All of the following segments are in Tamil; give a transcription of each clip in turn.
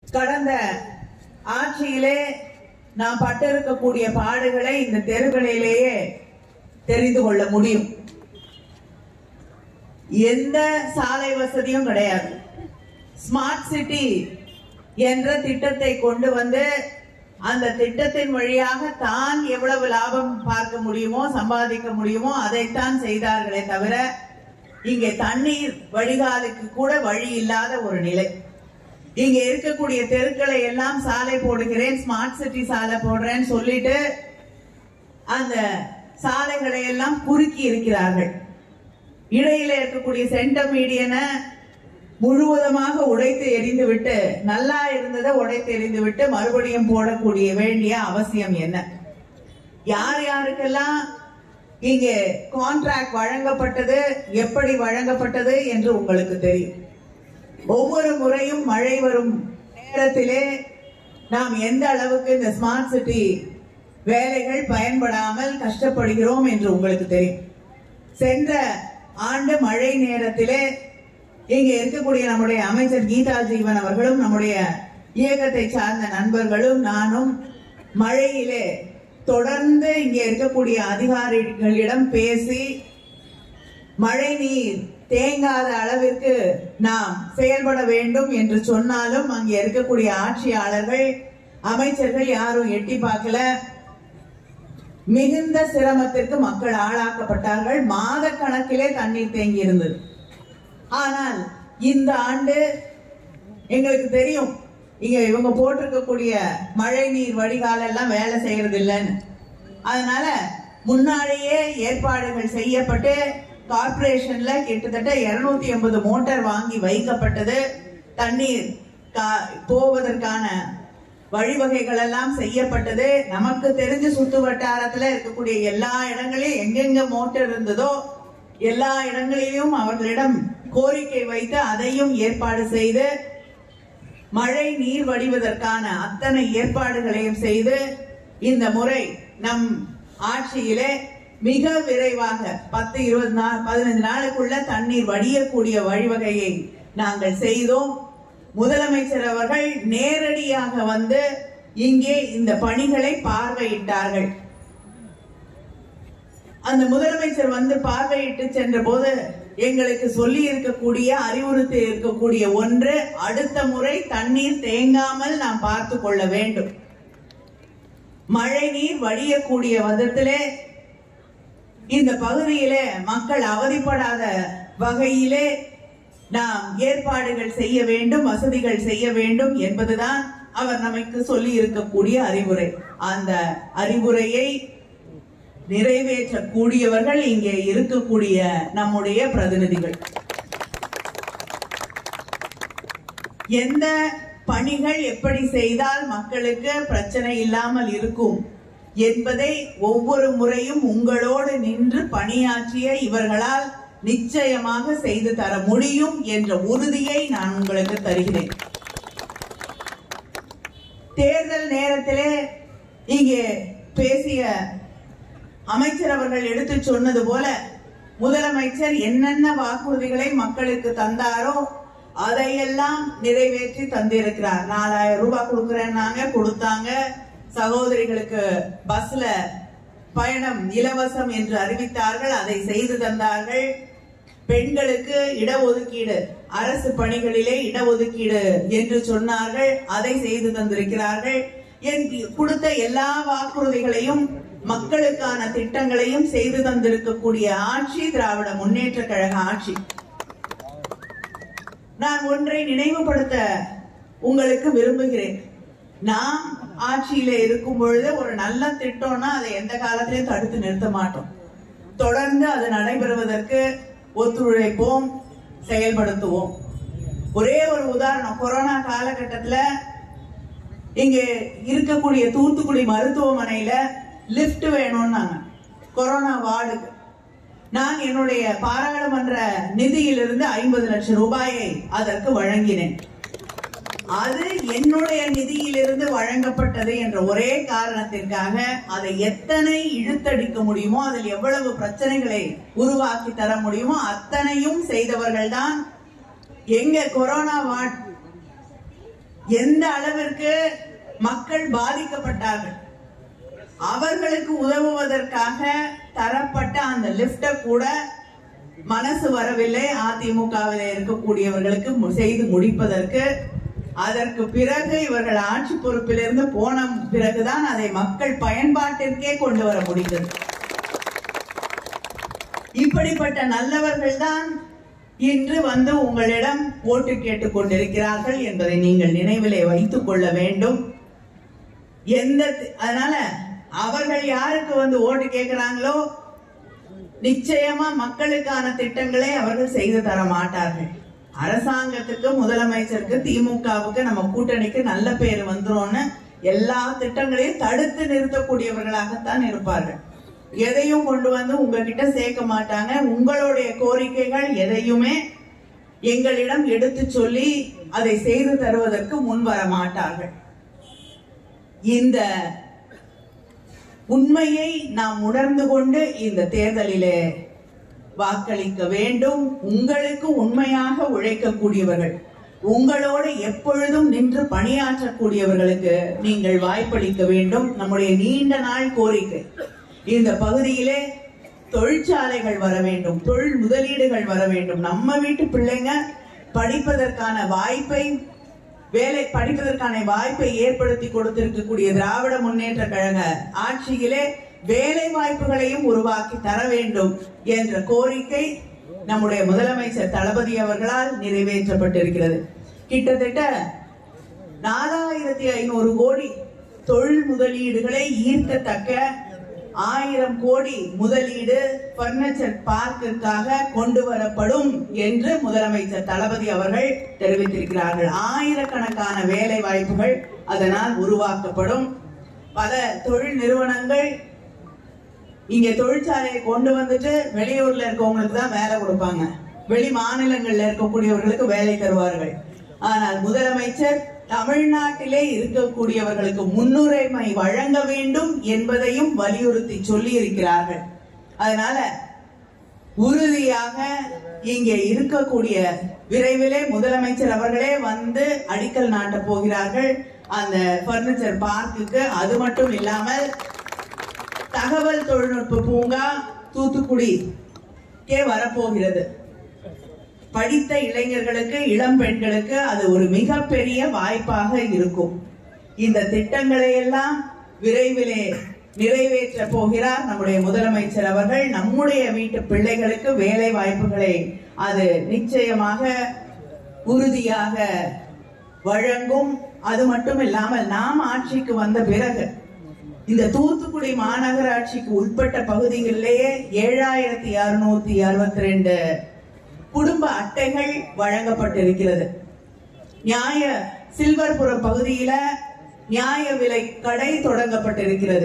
கடந்த ஆட்சியிலே நாம் பட்டிருக்கக்கூடிய பாடுகளை இந்த தெருக்களிலேயே தெரிந்து கொள்ள முடியும் எந்த சாலை வசதியும் கிடையாது ஸ்மார்ட் சிட்டி என்ற திட்டத்தை கொண்டு வந்து அந்த திட்டத்தின் வழியாக தான் எவ்வளவு லாபம் பார்க்க முடியுமோ சம்பாதிக்க முடியுமோ அதைத்தான் செய்தார்களே தவிர இங்கே தண்ணீர் வடிகாலுக்கு கூட வழி இல்லாத ஒரு நிலை இங்க இருக்கக்கூடிய தெருக்களை எல்லாம் சாலை போடுகிறேன் ஸ்மார்ட் சிட்டி சாலை போடுறேன்னு சொல்லிட்டு அந்த சாலைகளை எல்லாம் குறுக்கி இருக்கிறார்கள் இடையில இருக்கக்கூடிய சென்டம் மீடியனை முழுவதுமாக உடைத்து எரிந்து விட்டு நல்லா இருந்ததை உடைத்து எரிந்து விட்டு மறுபடியும் போடக்கூடிய வேண்டிய அவசியம் என்ன யார் யாருக்கெல்லாம் இங்கே கான்ட்ராக்ட் வழங்கப்பட்டது எப்படி வழங்கப்பட்டது என்று உங்களுக்கு தெரியும் ஒவ்வொரு முறையும் மழை வரும் நேரத்திலே நாம் எந்த அளவுக்கு இந்த ஸ்மார்ட் சிட்டி வேலைகள் பயன்படாமல் கஷ்டப்படுகிறோம் என்று உங்களுக்கு தெரியும் சென்ற ஆண்டு மழை நேரத்திலே இங்கே இருக்கக்கூடிய நம்முடைய அமைச்சர் கீதா ஜீவன் அவர்களும் நம்முடைய இயக்கத்தை சார்ந்த நண்பர்களும் நானும் மழையிலே தொடர்ந்து இங்கே இருக்கக்கூடிய அதிகாரிகளிடம் பேசி மழை நீர் தேங்காத அளவிற்கு நாம் செயல்பட வேண்டும் என்று சொன்னாலும் அங்கே இருக்கக்கூடிய ஆட்சியாளர்கள் அமைச்சர்கள் யாரும் எட்டி பார்க்கல மிகுந்த சிரமத்திற்கு மக்கள் ஆளாக்கப்பட்டார்கள் மாத கணக்கிலே தண்ணீர் தேங்கி இருந்தது ஆனால் இந்த ஆண்டு எங்களுக்கு தெரியும் இங்க இவங்க போட்டிருக்கக்கூடிய மழை நீர் வடிகால் எல்லாம் வேலை செய்யறது இல்லைன்னு அதனால முன்னாடியே ஏற்பாடுகள் செய்யப்பட்டு கார்ப்பரேஷன்ல கிட்டத்தட்ட இருநூத்தி எண்பது மோட்டார் வாங்கி வைக்கப்பட்டது தண்ணீர் கா- போவதற்கான வழிவகைகள் எல்லாம் செய்யப்பட்டது நமக்கு தெரிஞ்ச சுத்து வட்டாரத்துல இருக்கக்கூடிய எல்லா இடங்களையும் எங்கெங்க மோட்டார் இருந்ததோ எல்லா இடங்களிலும் அவர்களிடம் கோரிக்கை வைத்து அதையும் ஏற்பாடு செய்து மழை நீர் வடிவதற்கான அத்தனை ஏற்பாடுகளையும் செய்து இந்த முறை நம் ஆட்சியிலே மிக விரைவாக பத்து இருபது நாள் பதினைந்து நாளுக்குள்ள தண்ணீர் வடியக்கூடிய வழிவகையை நாங்கள் செய்தோம் முதலமைச்சர் அவர்கள் நேரடியாக வந்து இங்கே இந்த பணிகளை பார்வையிட்டார்கள் அந்த முதலமைச்சர் வந்து பார்வையிட்டு சென்ற போது எங்களுக்கு சொல்லி இருக்கக்கூடிய அறிவுறுத்தி இருக்கக்கூடிய ஒன்று அடுத்த முறை தண்ணீர் தேங்காமல் நாம் பார்த்து கொள்ள வேண்டும் மழை நீர் வடியக்கூடிய விதத்திலே இந்த பகுதியிலே மக்கள் அவதிப்படாத வகையிலே நாம் ஏற்பாடுகள் செய்ய வேண்டும் வசதிகள் செய்ய வேண்டும் என்பதுதான் அவர் நமக்கு சொல்லி இருக்கக்கூடிய அறிவுரை அந்த அறிவுரையை நிறைவேற்றக்கூடியவர்கள் இங்கே இருக்கக்கூடிய நம்முடைய பிரதிநிதிகள் எந்த பணிகள் எப்படி செய்தால் மக்களுக்கு பிரச்சனை இல்லாமல் இருக்கும் என்பதை ஒவ்வொரு முறையும் உங்களோடு நின்று பணியாற்றிய இவர்களால் நிச்சயமாக செய்து தர முடியும் என்ற உறுதியை நான் உங்களுக்கு தருகிறேன் தேர்தல் நேரத்திலே இங்கே பேசிய அமைச்சர் அவர்கள் எடுத்து சொன்னது போல முதலமைச்சர் என்னென்ன வாக்குறுதிகளை மக்களுக்கு தந்தாரோ அதையெல்லாம் நிறைவேற்றி தந்திருக்கிறார் நாலாயிரம் ரூபாய் கொடுக்கறேன்னாங்க கொடுத்தாங்க சகோதரிகளுக்கு பஸ்ல பயணம் இலவசம் என்று அறிவித்தார்கள் அதை செய்து தந்தார்கள் பெண்களுக்கு இடஒதுக்கீடு அரசு பணிகளிலே இடஒதுக்கீடு என்று சொன்னார்கள் அதை செய்து தந்திருக்கிறார்கள் என் கொடுத்த எல்லா வாக்குறுதிகளையும் மக்களுக்கான திட்டங்களையும் செய்து தந்திருக்கக்கூடிய ஆட்சி திராவிட முன்னேற்ற கழக ஆட்சி நான் ஒன்றை நினைவுபடுத்த உங்களுக்கு விரும்புகிறேன் நாம் ஆட்சியில இருக்கும் பொழுது ஒரு நல்ல திட்டம்னா அதை எந்த காலத்திலையும் தடுத்து நிறுத்த மாட்டோம் தொடர்ந்து அது நடைபெறுவதற்கு ஒத்துழைப்போம் செயல்படுத்துவோம் ஒரே ஒரு உதாரணம் கொரோனா காலகட்டத்துல இங்கே இருக்கக்கூடிய தூத்துக்குடி மருத்துவமனையில லிஃப்ட் வேணும்னாங்க கொரோனா வார்டுக்கு நான் என்னுடைய பாராளுமன்ற நிதியிலிருந்து ஐம்பது லட்சம் ரூபாயை அதற்கு வழங்கினேன் அது என்னுடைய நிதியிலிருந்து வழங்கப்பட்டது என்ற ஒரே காரணத்திற்காக அதை எத்தனை இழுத்தடிக்க முடியுமோ அதில் எவ்வளவு பிரச்சனைகளை உருவாக்கி தர முடியுமோ அத்தனையும் செய்தவர்கள்தான் எங்க கொரோனா வார்டு எந்த அளவிற்கு மக்கள் பாதிக்கப்பட்டார்கள் அவர்களுக்கு உதவுவதற்காக தரப்பட்ட அந்த லிப்ட கூட மனசு வரவில்லை அதிமுகவில் இருக்கக்கூடியவர்களுக்கு மு- செய்து முடிப்பதற்கு அதற்கு பிறகு இவர்கள் ஆட்சி பொறுப்பிலிருந்து போன பிறகுதான் அதை மக்கள் பயன்பாட்டிற்கே கொண்டு வர முடிந்தது இப்படிப்பட்ட நல்லவர்கள் தான் இன்று வந்து உங்களிடம் ஓட்டு கேட்டுக் கொண்டிருக்கிறார்கள் என்பதை நீங்கள் நினைவிலே வைத்துக் கொள்ள வேண்டும் எந்த தி- அதனால அவர்கள் யாருக்கு வந்து ஓட்டு கேட்கிறாங்களோ நிச்சயமா மக்களுக்கான திட்டங்களை அவர்கள் செய்து தர மாட்டார்கள் அரசாங்கத்துக்கு முதலமைச்சருக்கு திமுகவுக்கு நம்ம கூட்டணிக்கு நல்ல பேர் வந்துரும்னு எல்லா திட்டங்களையும் தடுத்து நிறுத்தக்கூடியவர்களாகத்தான் இருப்பார்கள் எதையும் கொண்டு வந்து உங்ககிட்ட சேர்க்க மாட்டாங்க உங்களுடைய கோரிக்கைகள் எதையுமே எங்களிடம் எடுத்து சொல்லி அதை செய்து தருவதற்கு முன் வர மாட்டார்கள் இந்த உண்மையை நாம் உணர்ந்து கொண்டு இந்த தேர்தலிலே வாக்களிக்க வேண்டும் உங்களுக்கு உண்மையாக உழைக்கக்கூடியவர்கள் உங்களோடு எப்பொழுதும் நின்று பணியாற்றக்கூடியவர்களுக்கு நீங்கள் வாய்ப்பளிக்க வேண்டும் நம்முடைய நீண்ட நாள் கோரிக்கை இந்த பகுதியிலே தொழிற்சாலைகள் வர வேண்டும் தொழில் முதலீடுகள் வர வேண்டும் நம்ம வீட்டு பிள்ளைங்க படிப்பதற்கான வாய்ப்பை வேலை படிப்பதற்கான வாய்ப்பை ஏற்படுத்தி கொடுத்திருக்கக்கூடிய திராவிட முன்னேற்ற கழக ஆட்சியிலே வேலை வாய்ப்புகளையும் உருவாக்கி தர வேண்டும் என்ற கோரிக்கை நம்முடைய முதலமைச்சர் தளபதி அவர்களால் நிறைவேற்றப்பட்டிருக்கிறது கிட்டத்தட்ட நாலாயிரத்தி ஐநூறு கோடி தொழில் முதலீடுகளை ஈர்க்கத்தக்க ஆயிரம் கோடி முதலீடு பர்னிச்சர் பார்க்கிற்காக கொண்டு வரப்படும் என்று முதலமைச்சர் தளபதி அவர்கள் தெரிவித்திருக்கிறார்கள் ஆயிரக்கணக்கான வேலை வாய்ப்புகள் அதனால் உருவாக்கப்படும் பல தொழில் நிறுவனங்கள் இங்க தொழிற்சாலையை கொண்டு வந்துட்டு வெளியூர்ல இருக்கவங்களுக்கு தான் வேலை கொடுப்பாங்க வெளி மாநிலங்கள்ல இருக்கக்கூடியவர்களுக்கு வேலை தருவார்கள் ஆனால் முதலமைச்சர் தமிழ்நாட்டிலே இருக்கக்கூடியவர்களுக்கு முன்னுரிமை வழங்க வேண்டும் என்பதையும் வலியுறுத்தி சொல்லி இருக்கிறார்கள் அதனால உறுதியாக இங்கே இருக்கக்கூடிய விரைவிலே முதலமைச்சர் அவர்களே வந்து அடிக்கல் நாட்ட போகிறார்கள் அந்த பர்னிச்சர் பார்க்குக்கு அது மட்டும் இல்லாமல் தகவல் தொழில்நுட்ப பூங்கா தூத்துக்குடி கே வரப்போகிறது படித்த இளைஞர்களுக்கு இளம் பெண்களுக்கு அது ஒரு மிகப்பெரிய வாய்ப்பாக இருக்கும் இந்த திட்டங்களை எல்லாம் விரைவிலே நிறைவேற்ற போகிறார் நம்முடைய முதலமைச்சர் அவர்கள் நம்முடைய வீட்டு பிள்ளைகளுக்கு வேலை வாய்ப்புகளை அது நிச்சயமாக உறுதியாக வழங்கும் அது மட்டும் இல்லாமல் நாம் ஆட்சிக்கு வந்த பிறகு இந்த தூத்துக்குடி மாநகராட்சிக்கு உட்பட்ட பகுதிகளிலேயே ஏழாயிரத்தி அறுநூத்தி அறுபத்தி ரெண்டு குடும்ப அட்டைகள் வழங்கப்பட்டிருக்கிறது நியாய சில்வர்புரம் பகுதியில நியாய விலை கடை தொடங்கப்பட்டிருக்கிறது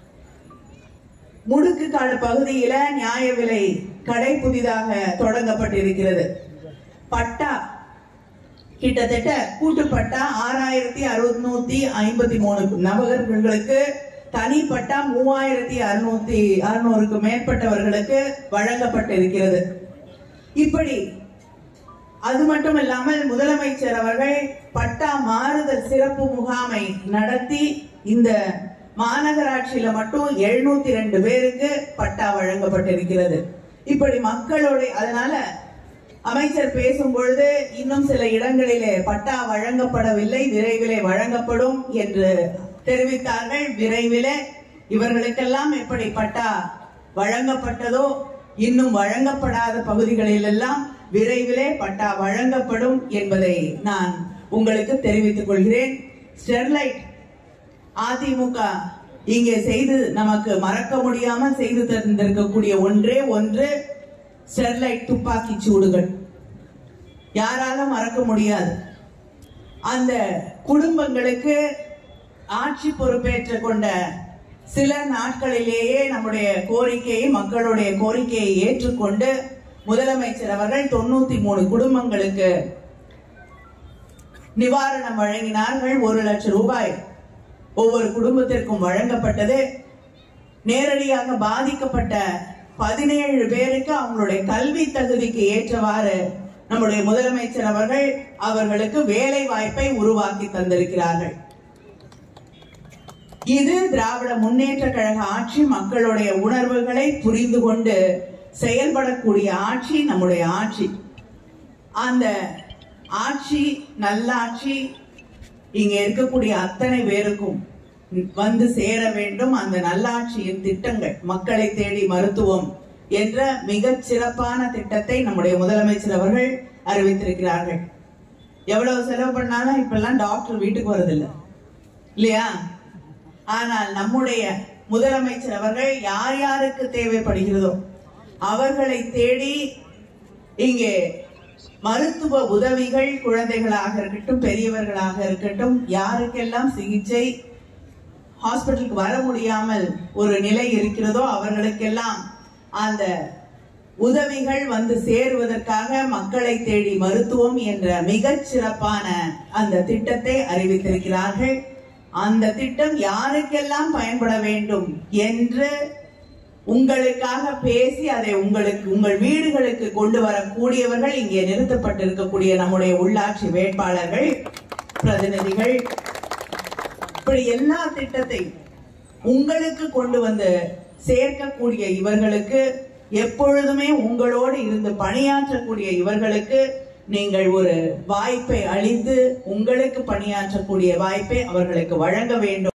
முடுக்குக்காடு பகுதியில நியாய விலை கடை புதிதாக தொடங்கப்பட்டிருக்கிறது பட்டா கிட்டத்தட்ட கூட்டுப்பட்டா ஆறாயிரத்தி அறுநூத்தி ஐம்பத்தி மூணு நபர்களுக்கு தனிப்பட்டா மூவாயிரத்தி அறுநூத்தி அறுநூறுக்கு மேற்பட்டவர்களுக்கு வழங்கப்பட்டிருக்கிறது இப்படி அது மட்டும் இல்லாமல் முதலமைச்சர் அவர்கள் பட்டா மாறுதல் சிறப்பு முகாமை நடத்தி இந்த மாநகராட்சியில மட்டும் எழுநூத்தி ரெண்டு பேருக்கு பட்டா வழங்கப்பட்டிருக்கிறது இப்படி மக்களுடைய அதனால அமைச்சர் பேசும் பொழுது இன்னும் சில இடங்களிலே பட்டா வழங்கப்படவில்லை விரைவிலே வழங்கப்படும் என்று தெரிவித்தார்கள் விரைவிலே இவர்களுக்கெல்லாம் எப்படி பட்டா வழங்கப்பட்டதோ இன்னும் வழங்கப்படாத பகுதிகளில் எல்லாம் விரைவிலே பட்டா வழங்கப்படும் என்பதை நான் உங்களுக்கு தெரிவித்துக் கொள்கிறேன் ஸ்டெர்லைட் அதிமுக இங்கே செய்து நமக்கு மறக்க முடியாமல் செய்து தந்திருக்கக்கூடிய ஒன்றே ஒன்று ஸ்டெர்லைட் துப்பாக்கி சூடுகள் யாராலும் மறக்க முடியாது அந்த குடும்பங்களுக்கு ஆட்சி பொறுப்பேற்று கொண்ட சில நாட்களிலேயே நம்முடைய கோரிக்கையை மக்களுடைய கோரிக்கையை ஏற்றுக்கொண்டு முதலமைச்சர் அவர்கள் தொண்ணூத்தி மூணு குடும்பங்களுக்கு நிவாரணம் வழங்கினார்கள் ஒரு லட்சம் ரூபாய் ஒவ்வொரு குடும்பத்திற்கும் வழங்கப்பட்டது நேரடியாக பாதிக்கப்பட்ட பதினேழு பேருக்கு அவங்களுடைய கல்வி தகுதிக்கு ஏற்றவாறு நம்முடைய முதலமைச்சர் அவர்கள் அவர்களுக்கு வேலை வாய்ப்பை உருவாக்கி தந்திருக்கிறார்கள் இது திராவிட முன்னேற்ற கழக ஆட்சி மக்களுடைய உணர்வுகளை புரிந்து கொண்டு செயல்படக்கூடிய ஆட்சி நம்முடைய ஆட்சி அந்த ஆட்சி நல்ல ஆட்சி இங்க இருக்கக்கூடிய அத்தனை பேருக்கும் வந்து சேர வேண்டும் அந்த நல்லாட்சியின் திட்டங்கள் மக்களை தேடி மருத்துவம் என்ற மிகச் சிறப்பான திட்டத்தை நம்முடைய முதலமைச்சர் அவர்கள் அறிவித்திருக்கிறார்கள் எவ்வளவு செலவு பண்ணாலும் இப்பெல்லாம் டாக்டர் வீட்டுக்கு வரதில்லை இல்லையா ஆனால் நம்முடைய முதலமைச்சர் அவர்கள் யார் யாருக்கு தேவைப்படுகிறதோ அவர்களை தேடி இங்கே மருத்துவ உதவிகள் குழந்தைகளாக இருக்கட்டும் பெரியவர்களாக இருக்கட்டும் யாருக்கெல்லாம் சிகிச்சை ஹாஸ்பிட்டலுக்கு வர முடியாமல் ஒரு நிலை இருக்கிறதோ அவர்களுக்கெல்லாம் அந்த உதவிகள் வந்து சேருவதற்காக மக்களை தேடி மருத்துவம் என்ற மிகச் சிறப்பான அந்த திட்டத்தை அறிவித்திருக்கிறார்கள் அந்த திட்டம் யாருக்கெல்லாம் பயன்பட வேண்டும் என்று உங்களுக்காக பேசி அதை உங்களுக்கு உங்கள் வீடுகளுக்கு கொண்டு வரக்கூடியவர்கள் இங்கே நிறுத்தப்பட்டிருக்கக்கூடிய நம்முடைய உள்ளாட்சி வேட்பாளர்கள் பிரதிநிதிகள் இப்படி எல்லா திட்டத்தையும் உங்களுக்கு கொண்டு வந்து சேர்க்கக்கூடிய இவர்களுக்கு எப்பொழுதுமே உங்களோடு இருந்து பணியாற்றக்கூடிய இவர்களுக்கு நீங்கள் ஒரு வாய்ப்பை அளித்து உங்களுக்கு பணியாற்றக்கூடிய வாய்ப்பை அவர்களுக்கு வழங்க வேண்டும்